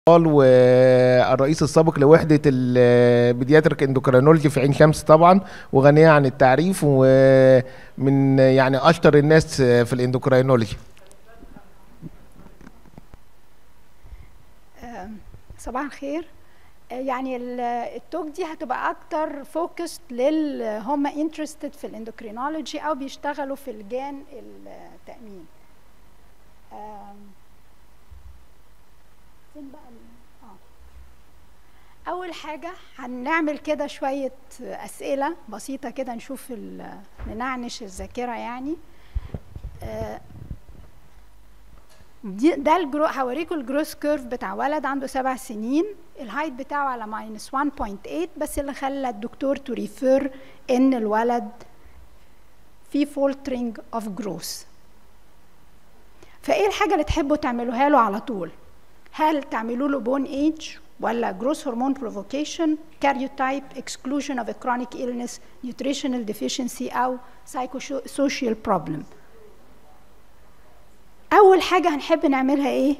والرئيس السابق لوحدة البيدياتريك اندوكرينولوجي في عين شمس طبعا وغنية عن التعريف ومن يعني أشطر الناس في الاندوكرينولوجي صباح الخير يعني التوك دي هتبقى اكتر فوكست لل هم انترستد في الاندوكرينولوجي او بيشتغلوا في لجان التامين فين بقى اه اول حاجه هنعمل كده شويه اسئله بسيطه كده نشوف ننعنش الذاكره يعني دي ده الجرو هوريكم الجروس كيرف بتاع ولد عنده سبع سنين الهايت بتاعه على ماينس 1.8 بس اللي خلى الدكتور تو ريفير ان الولد في فولترنج اوف جروس فايه الحاجه اللي تحبوا تعملوها له على طول هل تعملوا له بون ايج ولا جروس هرمون بروفوكيشن كاريوتايب اكسكلوجن اوف كرونيك illness نيوتريشنال ديفيشنسي او سوشيال بروبلم اول حاجه هنحب نعملها ايه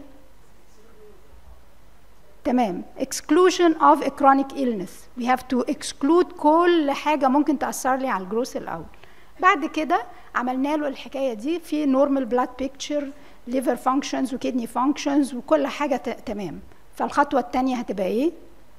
تمام exclusion of a chronic illness we have to exclude كل حاجه ممكن تاثر لي على الجروس الاول بعد كده عملنا له الحكايه دي في نورمال بلاد بيكتشر ليفر فانكشنز وكدني فانكشنز وكل حاجه تمام فالخطوه الثانيه هتبقى ايه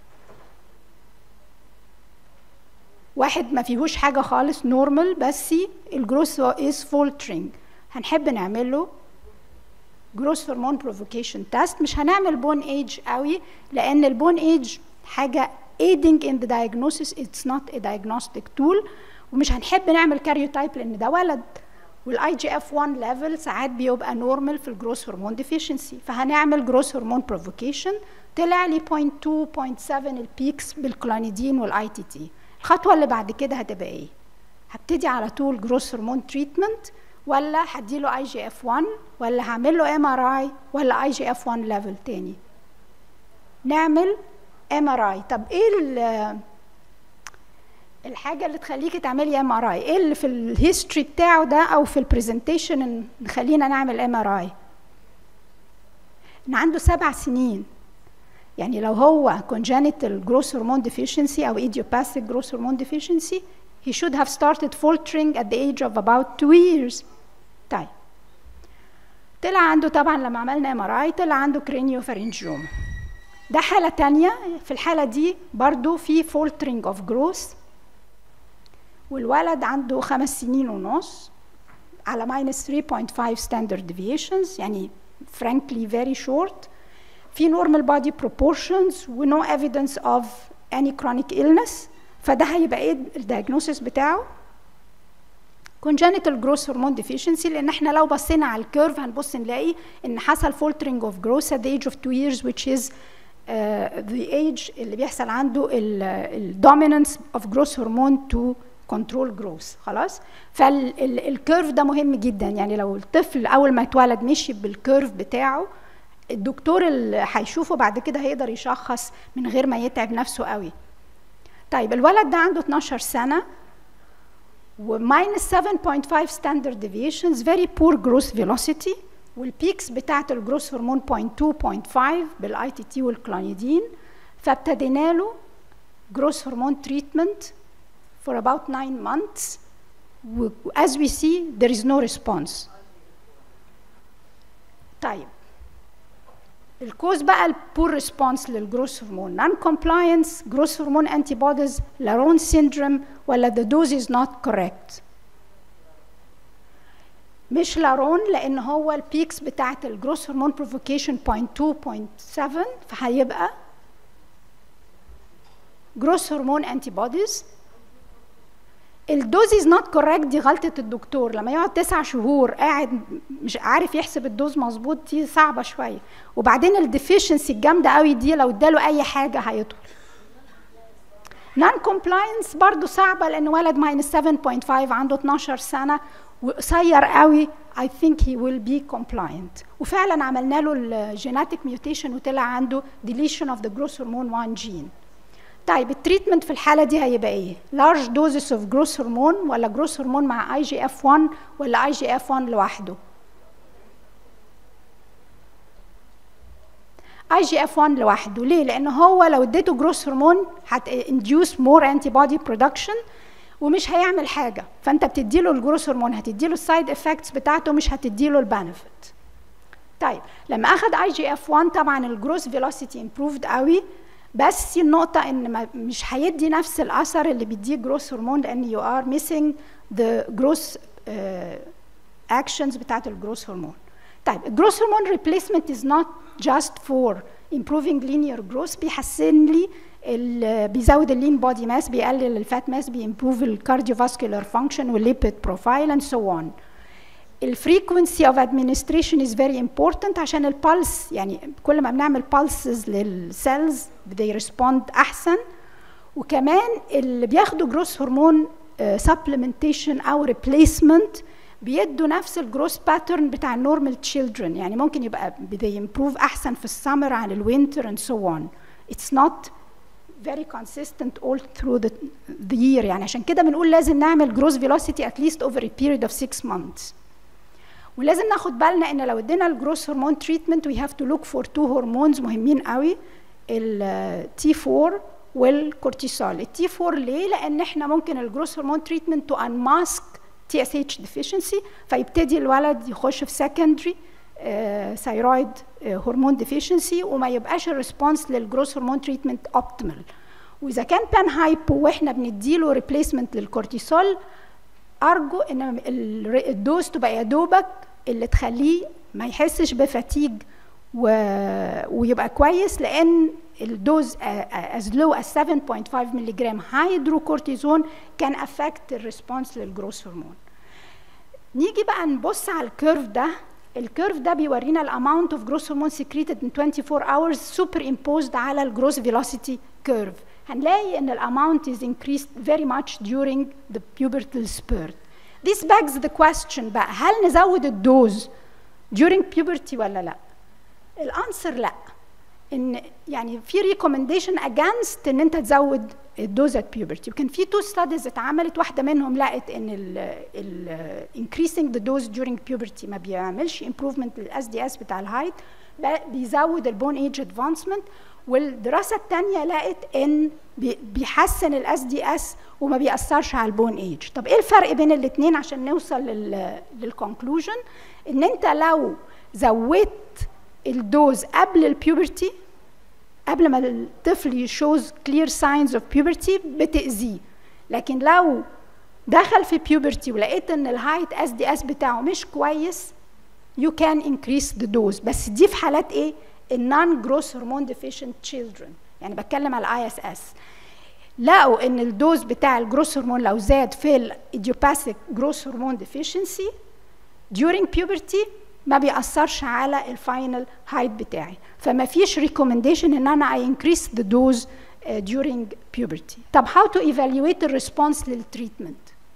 واحد ما فيهوش حاجه خالص نورمال بس الجروس از فولترنج هنحب نعمل له جروس هرمون بروفوكيشن تيست مش هنعمل بون ايج قوي لان البون ايج حاجه aiding in the diagnosis it's not a diagnostic tool ومش هنحب نعمل كاريوتايب لان ده ولد والاي جي اف 1 ليفل ساعات بيبقى نورمال في الجروس هرمون ديفيشنسي فهنعمل جروس هرمون بروفوكيشن طلع لي 0.2 0.7 البيكس بالكلونيدين والاي تي تي الخطوه اللي بعد كده هتبقى ايه هبتدي على طول جروس هرمون تريتمنت ولا هديله اي جي اف 1 ولا هعمل له ام ار اي ولا اي جي اف 1 ليفل تاني نعمل ام ار اي طب ايه الحاجه اللي تخليكي تعملي ام ار اي ايه اللي في الهيستوري بتاعه ده او في البرزنتيشن نخلينا نعمل ام ار اي ان عنده سبع سنين يعني لو هو congenital growth hormone deficiency او idiopathic growth hormone deficiency he should have started faltering at the age of about two years طيب طلع عنده طبعا لما عملنا ام ار اي طلع عنده كرينيوفارنجيوم ده حالة تانية في الحالة دي برضو في فولترنج اوف جروث والولد عنده خمس سنين ونص على minus 3.5 standard deviations يعني frankly very short في normal body proportions و no evidence of any chronic illness فده هيبقى ايه الدياجنوسيس بتاعه congenital growth hormone deficiency لان احنا لو بصينا على الكيرف هنبص نلاقي ان حصل faltering of growth at the age of two years which is uh, the age اللي بيحصل عنده ال dominance of growth hormone to control growth خلاص فالكيرف ده مهم جدا يعني لو الطفل اول ما اتولد مشي بالكيرف بتاعه الدكتور اللي هيشوفه بعد كده هيقدر يشخص من غير ما يتعب نفسه قوي طيب الولد ده عنده 12 سنه وماينس 7.5 ستاندرد ديفيشنز فيري بور جروث فيلوسيتي والبيكس بتاعت الجروث هرمون 0.2 0.5 بالاي تي تي والكلونيدين فابتدينا له جروث هرمون تريتمنت for about nine months as we see there is no response طيب الكوز بقى البور ريسبونس للجروث هرمون نون كومبلاينس جروث هرمون انتي بوديز لارون سيندروم ولا the dose is not correct مش لارون لان هو البيكس بتاعت الجروث هرمون بروفوكيشن 0.2 0.7 فهيبقى جروث هرمون انتي بوديز الدوز از نوت كوريكت دي غلطه الدكتور لما يقعد تسع شهور قاعد مش عارف يحسب الدوز مظبوط دي صعبه شويه وبعدين الديفيشنسي الجامده قوي دي لو اداله اي حاجه هيطول نون كومبلاينس برضه صعبه لان ولد ماينس 7.5 عنده 12 سنه وقصير قوي I think he will be compliant وفعلا عملنا له الجيناتيك ميوتيشن وطلع عنده deletion of the growth hormone 1 gene طيب التريتمنت في الحالة دي هيبقى ايه؟ large doses of growth hormone ولا growth hormone مع اي جي اف 1 ولا اي جي اف 1 لوحده؟ اي جي اف 1 لوحده ليه لان هو لو اديته جروس هرمون هت induce more antibody production ومش هيعمل حاجه فانت بتديله الجروس هرمون هتديله السايد افكتس بتاعته مش هتديله البنفيت طيب لما اخد اي جي اف 1 طبعا الجروس فيلوسيتي امبروفد قوي بس النقطة إن ما مش هيدي نفس الأثر اللي بيديه جروس هرمون لأن you are missing the growth uh, actions بتاعت الجروس هرمون. طيب الجروس هرمون replacement is not just for improving linear growth بيحسن لي بيزود اللين بودي ماس بيقلل الفات ماس بيمبروف الكارديوفاسكولار فانكشن والليبيد بروفايل اند سو اون الفريكونسي اوف ادمنستريشن از فيري امبورتنت عشان البلس يعني كل ما بنعمل pulses للسيلز they respond احسن وكمان اللي بياخدوا جروس هرمون سبلمنتيشن او ريبليسمنت بيدوا نفس الجروس باترن بتاع النورمال تشيلدرن يعني ممكن يبقى they improve احسن في السمر عن الوينتر and so on it's not very consistent all through the, the year يعني عشان كده بنقول لازم نعمل growth velocity at least over a period of six months ولازم ناخد بالنا ان لو ادينا الجروس هرمون تريتمنت we have to look for two هرمونز مهمين قوي ال T4 والكورتيسول ال T4 ليه لان احنا ممكن الجروس هرمون تريتمنت تو unmask TSH deficiency فيبتدي الولد يخش في secondary ثايرويد هرمون ديفيشنسي وما يبقاش الريسبونس للجروس هرمون تريتمنت اوبتيمال واذا كان بان هايبو واحنا بنديله ريبليسمنت للكورتيسول ارجو ان الدوز تبقى يا دوبك اللي تخليه ما يحسش بفتيج و... ويبقى كويس لان الدوز as low as 7.5 ملغ هيدروكورتيزون كان افكت الريسبونس للجروس هرمون نيجي بقى نبص على الكيرف ده الكيرف ده بيورينا الاماونت اوف جروس هرمون secreted in 24 hours superimposed على الجروس velocity curve هنلاقي ان الاماونت is increased very much during the pubertal spurt this begs the question بقى هل نزود الدوز during puberty ولا لا الانسر لا ان يعني في recommendation against ان انت تزود الدوز at puberty وكان في تو ستاديز اتعملت واحده منهم لقت ان ال ال increasing the dose during puberty ما بيعملش improvement للاس دي اس بتاع الهايت بيزود البون ايج ادفانسمنت والدراسه الثانيه لقت ان بيحسن الاس دي اس وما بيأثرش على البون ايج طب ايه الفرق بين الاثنين عشان نوصل للكونكلوجن ان انت لو زودت الدوز قبل البيوبرتي قبل ما الطفل يشوز كلير ساينز اوف بيوبرتي بتأذيه لكن لو دخل في بيوبرتي ولقيت ان الهايت اس دي اس بتاعه مش كويس you can increase the dose بس دي في حالات ايه النون جروس هرمون ديفيشنت تشيلدرن يعني بتكلم على الاي اس اس لقوا ان الدوز بتاع الجروس هرمون لو زاد في الايديوباثيك جروس هرمون ديفيشنسي during puberty ما بيأثرش على الفاينل هايت بتاعي فما فيش recommendation ان انا I increase the dose uh, during puberty طب how to evaluate the response للتريتمنت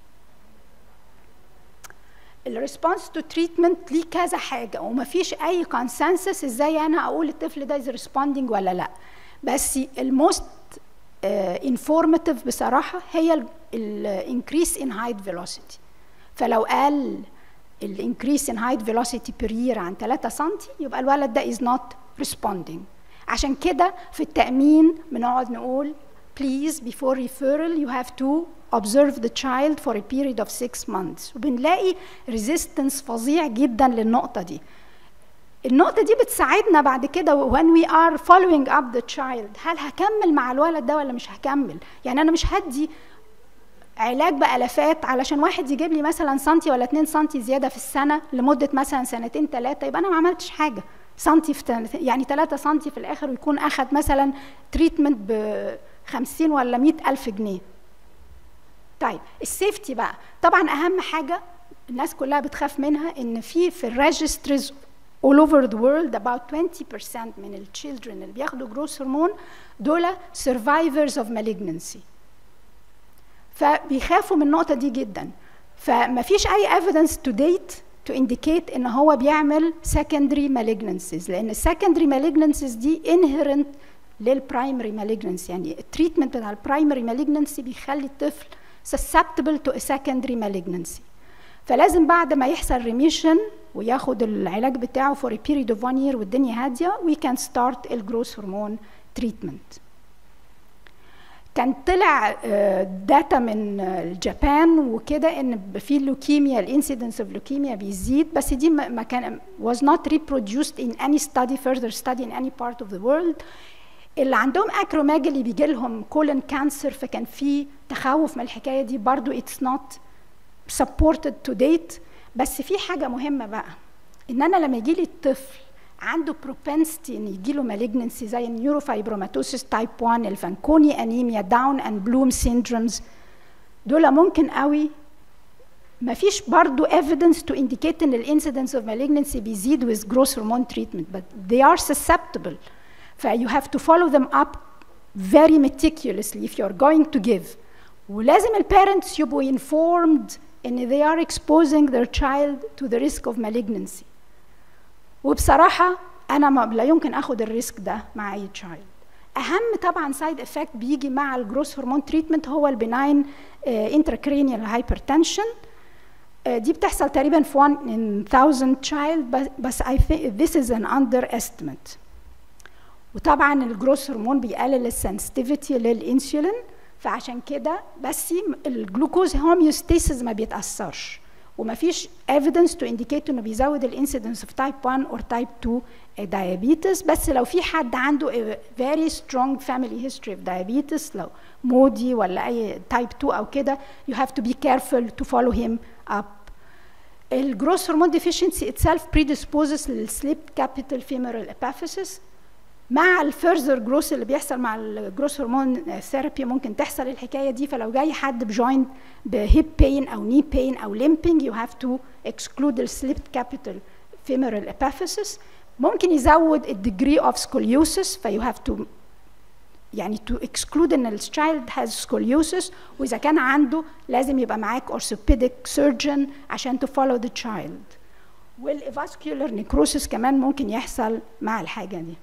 الريسبونس تو تريتمنت ليه كذا حاجه وما فيش اي كونسنسس ازاي انا اقول الطفل ده از ريسبوندينج ولا لا بس الموست انفورماتيف بصراحه هي الانكريس ان هايت فيلوسيتي فلو قال الانكريس ان هايت فيلوسيتي بير يير عن 3 سم يبقى الولد ده از نوت ريسبوندينج عشان كده في التامين بنقعد نقول please before referral you have to observe the child for a period of six months وبنلاقي resistance فظيع جدا للنقطة دي النقطة دي بتساعدنا بعد كده when we are following up the child هل هكمل مع الولد ده ولا مش هكمل يعني أنا مش هدي علاج بألافات علشان واحد يجيب لي مثلا سنتي ولا اتنين سنتي زيادة في السنة لمدة مثلا سنتين ثلاثة يبقى أنا ما عملتش حاجة سنتي في يعني 3 سنتي في الآخر ويكون أخد مثلا تريتمنت ب 50 ولا 100 ألف جنيه طيب السيفتي بقى طبعا اهم حاجه الناس كلها بتخاف منها ان في في الريجسترز all over the world about 20% من التشيلدرن اللي بياخدوا جروس هرمون دول survivors of malignancy فبيخافوا من النقطه دي جدا فما فيش اي evidence to date to indicate ان هو بيعمل secondary malignancies لان secondary malignancies دي inherent للبرايمري malignancy يعني التريتمنت بتاع البرايمري malignancy بيخلي الطفل susceptible to a secondary malignancy فلازم بعد ما يحصل ريميشن وياخد العلاج بتاعه for a period of one year والدنيا هاديه we can start الجروث هرمون تريتمنت كان طلع داتا من اليابان وكده ان في اللوكيميا الانسيدنس اوف لوكيميا بيزيد بس دي ما كان was not reproduced in any study further study in any part of the world اللي عندهم اكروماجلي بيجي لهم كولن كانسر فكان في تخوف من الحكايه دي برضو اتس نوت supported to date بس في حاجه مهمه بقى ان انا لما يجي لي الطفل عنده propensity ان يجي له malignancy زي النيوروفايبروماتوسيس تايب 1 الفانكوني انيميا داون اند بلوم syndromes دول ممكن قوي ما فيش برضو evidence to indicate ان الانسيدنس of malignancy بيزيد with growth hormone treatment but they are susceptible ف you have to follow them up very meticulously if you're going to give ولازم البارنتس يبقوا informed ان they are exposing their child to the risk of malignancy وبصراحة أنا ما لا يمكن أخد الريسك ده مع أي child أهم طبعا سايد افكت بيجي مع الجروث هرمون تريتمنت هو البناين انتراكرينيال هايبرتنشن دي بتحصل تقريبا في 1 in 1000 child بس I think this is an underestimate وطبعا الجروث هرمون بيقلل السنسيتيفيتي للانسولين فعشان كده بس الجلوكوز هوميوستاسيس ما بيتاثرش وما فيش evidence to indicate انه بيزود الانسيدنس of type 1 or type 2 diabetes بس لو في حد عنده a very strong family history of diabetes لو مودي ولا اي type 2 او كده you have to be careful to follow him up الجروث هرمون deficiency itself predisposes للسليب capital femoral epiphysis مع الفيرذر جروث اللي بيحصل مع الجروث هرمون ثيرابي ممكن تحصل الحكايه دي فلو جاي حد بجوينت بهيب بين او ني بين او limping you have to exclude the slipped capital femoral epiphysis ممكن يزود الديجري اوف scoliosis فيو هاف تو يعني to exclude ان الشايلد has scoliosis واذا كان عنده لازم يبقى معاك orthopedic surgeon عشان to follow the child والفاسكولار نيكروسيس كمان ممكن يحصل مع الحاجه دي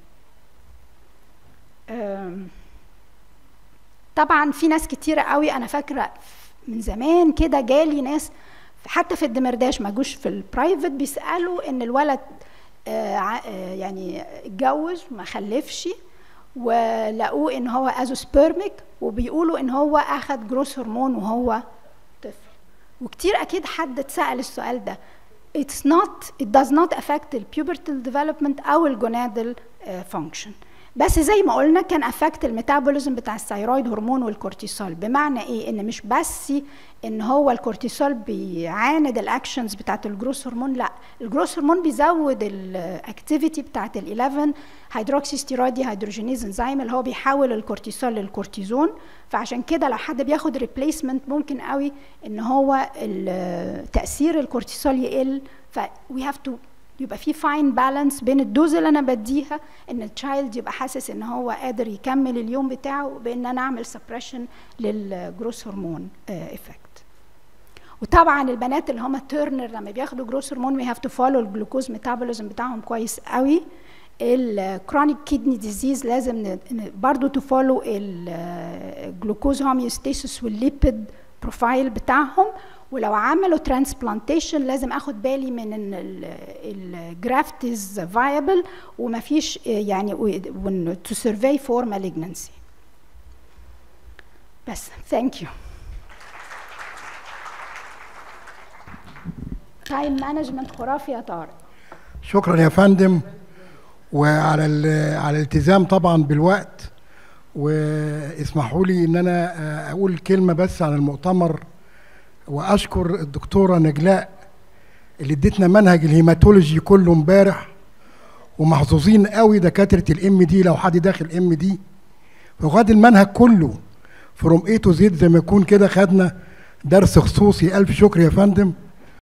طبعا في ناس كتيرة قوي انا فاكره من زمان كده جالي ناس حتى في الدمرداش ما جوش في البرايفت بيسالوا ان الولد يعني اتجوز وما خلفش ولقوه ان هو ازوسبيرميك وبيقولوا ان هو اخد جروس هرمون وهو طفل وكتير اكيد حد اتسال السؤال ده it's not it does not affect the pubertal development او الجونادال function بس زي ما قلنا كان افكت الميتابوليزم بتاع الثيرويد هرمون والكورتيسول بمعنى ايه ان مش بس ان هو الكورتيسول بيعاند الاكشنز بتاعت الجروس هرمون لا الجروس هرمون بيزود الاكتيفيتي بتاعت ال11 هيدروكسي ستيرويدي هيدروجينيز انزيم اللي هو بيحول الكورتيسول للكورتيزون فعشان كده لو حد بياخد ريبليسمنت ممكن قوي ان هو تاثير الكورتيسول يقل ف we have to يبقى في فاين بالانس بين الدوز اللي انا بديها ان التشايلد يبقى حاسس ان هو قادر يكمل اليوم بتاعه بان انا اعمل سبريشن للجروس هرمون افكت وطبعا البنات اللي هم تيرنر لما بياخدوا جروس هرمون وي هاف تو فولو الجلوكوز ميتابوليزم بتاعهم كويس قوي الكرونيك كيدني ديزيز لازم برضو تفولو الجلوكوز هوميوستاسيس والليبيد بروفايل بتاعهم ولو عملوا ترانسبلانتيشن لازم اخد بالي من ان الجرافت از فايبل وما فيش يعني تو سيرفي فور مالجنسي بس ثانك يو تايم مانجمنت خرافي يا طارق شكرا يا فندم وعلى على الالتزام طبعا بالوقت واسمحوا لي ان انا اقول كلمه بس عن المؤتمر واشكر الدكتوره نجلاء اللي ادتنا منهج الهيماتولوجي كله امبارح ومحظوظين قوي دكاتره الام دي لو حد داخل ام دي وخد المنهج كله فروم اي تو زد زي ما يكون كده خدنا درس خصوصي الف شكر يا فندم